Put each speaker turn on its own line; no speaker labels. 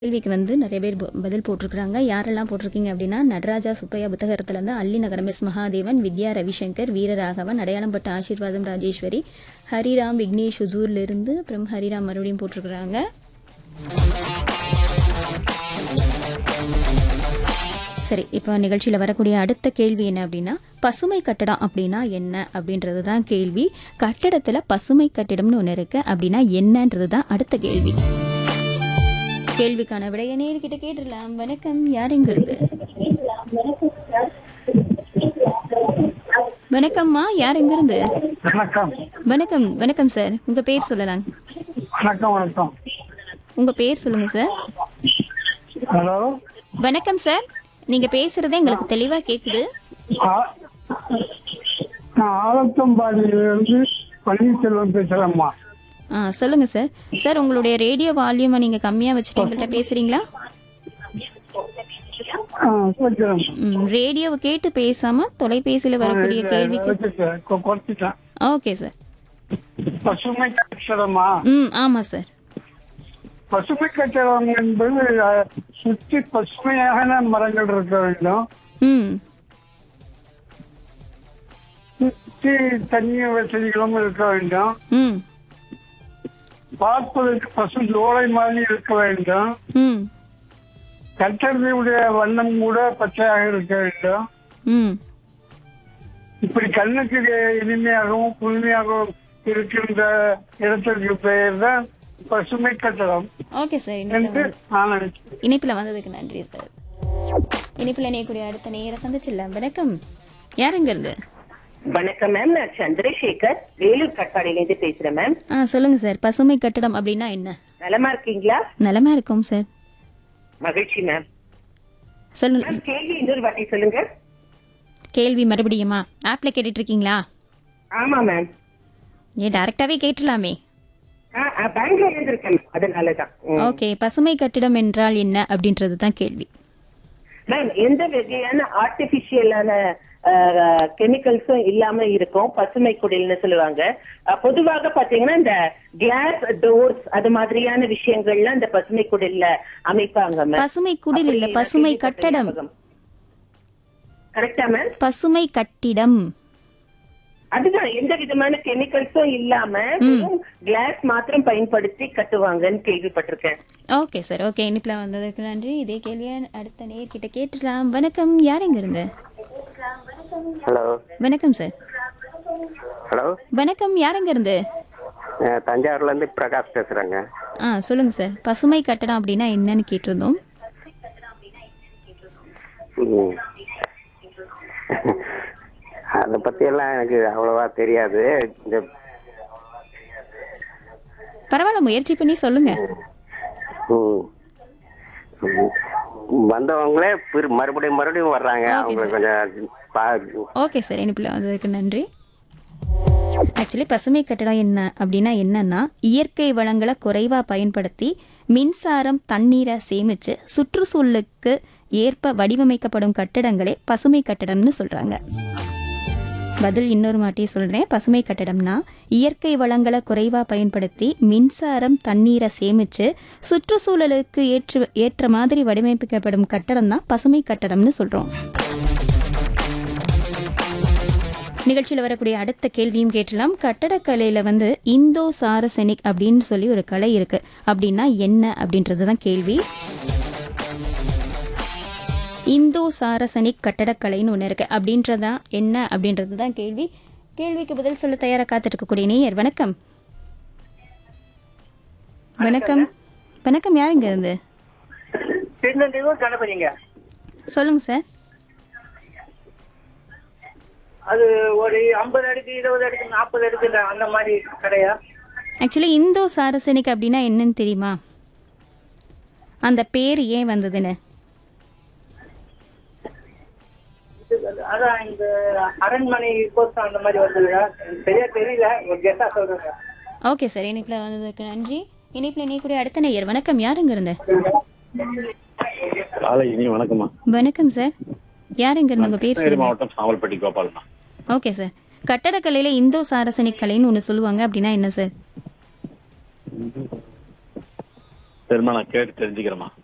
கேள்விக்கு வந்து நிறைய பேர் ப- பதில் போட்டிருக்கிறாங்க யாரெல்லாம் போட்டிருக்கீங்க அப்படின்னா நடராஜா சுப்பையா புத்தகத்திலேருந்து அள்ளி நகரம் எஸ் மகாதேவன் வித்யா ரவிசங்கர் வீரராகவன் அடையாளம்பட்ட ஆசீர்வாதம் ராஜேஸ்வரி ஹரிராம் விக்னேஷ் ஹுசூர்ல இருந்து அப்புறம் ஹரிராம் மறுபடியும் போட்டிருக்கிறாங்க சரி இப்போ நிகழ்ச்சியில் வரக்கூடிய அடுத்த கேள்வி என்ன அப்படின்னா பசுமை கட்டடம் அப்படின்னா என்ன அப்படின்றது தான் கேள்வி கட்டடத்தில் பசுமை கட்டிடம்னு ஒன்று இருக்கு அப்படின்னா என்னன்றது தான் அடுத்த கேள்வி கேள்விக்கான விடைய நேர்கிட்ட கேட்டுடலாம் வணக்கம் யார் எங்க இருந்து வணக்கம்மா யார் எங்க இருந்து
வணக்கம்
வணக்கம் வணக்கம் சார் உங்க பேர் சொல்லலாம்
வணக்கம் வணக்கம்
உங்க பேர் சொல்லுங்க சார்
ஹலோ
வணக்கம் சார் நீங்க பேசுறதே எங்களுக்கு தெளிவா கேக்குது
ஆ- நான் ஆலத்தம்பாடியிலிருந்து பன்னீர்செல்வம் பேசுறேம்மா
ஆ சொல்லுங்க சார் சார் உங்களுடைய ரேடியோ வால்யூமை நீங்க கம்மியா வச்சுட்டு எங்கள்கிட்ட பேசுறீங்களா
ஆ, வச்சுறேன்.
ம், ரேடியோவை கேட்டு பேசாம தொலைபேசியில வரக்கூடிய
இல்ல,
கேள்விக்கு
வச்சுட்டேன். கொ- குறைச்சிட்டேன்.
ஓகே சார்
பசுமை கட்டடமா
ம் ஆமா சார்
பசுமை கட்டடம் என்பது அ, சுற்றி பசுமையான மரங்கள் இருக்க வேண்டும்
ம்
சுற்றி தண்ணீர் வசதிகளும் இருக்க வேண்டும்
ம்
பார்ப்பதற்கு பசு ஜோலை மாதிரி இருக்க வேண்டும்
ம்
கட்டடத்தினுடைய வண்ணம் கூட பச்சையாக இருக்க வேண்டும்
ம்
இப்படி கண்ணுக்கு இனிமையாகவும் குளுமையாகவும் இருக்கின்ற இடத்திற்கு பெயர் தான் பசுமை கட்டடம்
ஓகே சார் இணைப்பில்
என்று
வந்து-
நான் நினைக்கிறேன்
இணைப்பில் வந்ததுக்கு நன்றி சார் இணைப்பில் இணையக்கூடிய அடுத்த நேர சந்திச்சிடலாம் வணக்கம் யாருங்க இருந்து
வணக்கம் மேம் நான் சந்திரசேகர் வேலூர் கட்பாடியிலேருந்து பேசுறேன் மேம்
ஆ சொல்லுங்க சார் பசுமை கட்டடம் அப்படின்னா என்ன
நலமா இருக்கீங்களா
நலமா இருக்கும் சார்
மகிழ்ச்சி மேம்
சொல்லுங்க
மேம் கேள்வி இன்னொரு வாட்டி சொல்லுங்க
கேள்வி மறுபடியுமா ஆப்ல கேட்டுட்டு இருக்கீங்களா
ஆமா மேம்
ஏன் டைரக்டாவே கேட்டுலாமே
பேங்க்ல இருந்திருக்கேன் ma'am. அதனாலதான் ம்.
ஓகே பசுமை கட்டிடம் என்றால் என்ன அப்படின்றது தான் கேள்வி
மேம் எந்த வகையான ஆர்டிபிஷியலான கெமிக்கல்ஸும் இல்லாம இருக்கும் பசுமை குடில்னு சொல்லுவாங்க அஹ், பொதுவாக பாத்தீங்கன்னா இந்த கிளாஸ் டோர்ஸ் அது மாதிரியான விஷயங்கள்லாம் இந்த பசுமை குடில்ல அமைப்பாங்க மேம்
பசுமை குடில் இல்ல பசுமை கட்டடம்
கரெக்டா மேம்
பசுமை கட்டிடம்
அதுதான் எந்த விதமான கெமிக்கல்ஸும் இல்லாம கிளாஸ் மாத்திரம் பயன்படுத்தி கட்டுவாங்கன்னு கேள்விப்பட்டிருக்கேன்
ஓகே சார் ஓகே இனிப்பில் வந்ததுக்கு நன்றி இதே கேள்வியை அடுத்த நேர்கிட்ட கேட்டுடலாம் வணக்கம் யார் எங்க இருந்து
ஹலோ
வணக்கம் சார்
ஹலோ
வணக்கம் யார் எங்க இருந்து
அஹ் தஞ்சாவூர்ல இருந்து பிரகாஷ் பேசுறேங்க
ஆ சொல்லுங்க சார் பசுமை கட்டடம் அப்படின்னா என்னன்னு கேட்டிருந்தோம்
ம். அதை பத்தி எல்லாம் எனக்கு அவ்வளவா தெரியாது இந்த
பரவாயில்ல முயற்சி பண்ணி சொல்லுங்க
ம். ம். வந்தவங்களே பிற- மறுபடியும் மறுபடியும் வர்றாங்க
Okay,
அவங்களுக்கு கொஞ்சம் பா-
ஓகே சார் இனிப்பில் வந்ததுக்கு நன்றி ஆக்சுவலி பசுமை கட்டடம் என்ன அப்படின்னா என்னன்னா இயற்கை வளங்களை குறைவா பயன்படுத்தி மின்சாரம் தண்ணீரை சேமிச்சு சுற்றுச்சூழலுக்கு ஏற்ப வடிவமைக்கப்படும் கட்டடங்களே பசுமை கட்டடம்னு சொல்றாங்க பதில் இன்னொரு மாட்டி சொல்றேன் பசுமை கட்டடம்னா இயற்கை வளங்களை குறைவா பயன்படுத்தி மின்சாரம் தண்ணீரை சேமிச்சு சுற்றுச்சூழலுக்கு ஏற்ற ஏற்ற மாதிரி வடிவமைக்கப்படும் கட்டடம் தான் பசுமை கட்டடம்னு சொல்றோம் நிகழ்ச்சியில் வரக்கூடிய அடுத்த கேள்வியும் கேட்டலாம் கட்டடக்கலையில வந்து இந்தோ சாரசெனிக் அப்படின்னு சொல்லி ஒரு கலை இருக்கு அப்படின்னா என்ன அப்படின்றது தான் கேள்வி இந்தோ சாரசனிக் கட்டடக்கலைன்னு ஒன்று இருக்கு அப்படின்றதா என்ன அப்படின்றது தான் கேள்வி கேள்விக்கு பதில் சொல்ல தயாரா காத்துட்டு இருக்கக்கூடிய நேயர் வணக்கம் வணக்கம் வணக்கம் யாருங்க இருந்து
திருநெல்வேலியும் கணபதிங்க
சொல்லுங்க சார்
அது ஒரு ஐம்பது அடுக்கு இருபது அடுக்கு நாற்பது அடுக்கு இந்த- அந்த மாதிரி கடையா
ஆக்சுவலி இந்தோ சாரசனிக் அப்படின்னா என்னன்னு தெரியுமா அந்த பேர் ஏன் வந்ததுன்னு
இது- அதான் இந்த அரண்மனை கோஸ்ட் அந்த மாதிரி வந்ததுயா எனக்கு சரியா தெரியல ஒரு கெட்டா சொல்றேங்க
ஓகே சார் இனிப்பில் வந்ததுக்கு நன்றி இனிப்பில் நீ கூட அடுத்த நேயர் வணக்கம் யாருங்க இருந்து
காலை இனி வணக்கம்மா
வணக்கம் சார் யாருங்க இருந்து உங்க பேர்
கிருஷ்ணகிரி
சொல்லுங்க
மாவட்டம் சாமல்பட்டி கோபால்மா
ஓகே சார் கட்டடக்கலையில இந்தோ சாரசனிக் கலைன்னு ஒன்று சொல்லுவாங்க அப்படின்னா என்ன சார்
சரிம்மா நான் கேட்டு தெரிஞ்சுக்கிறேம்மா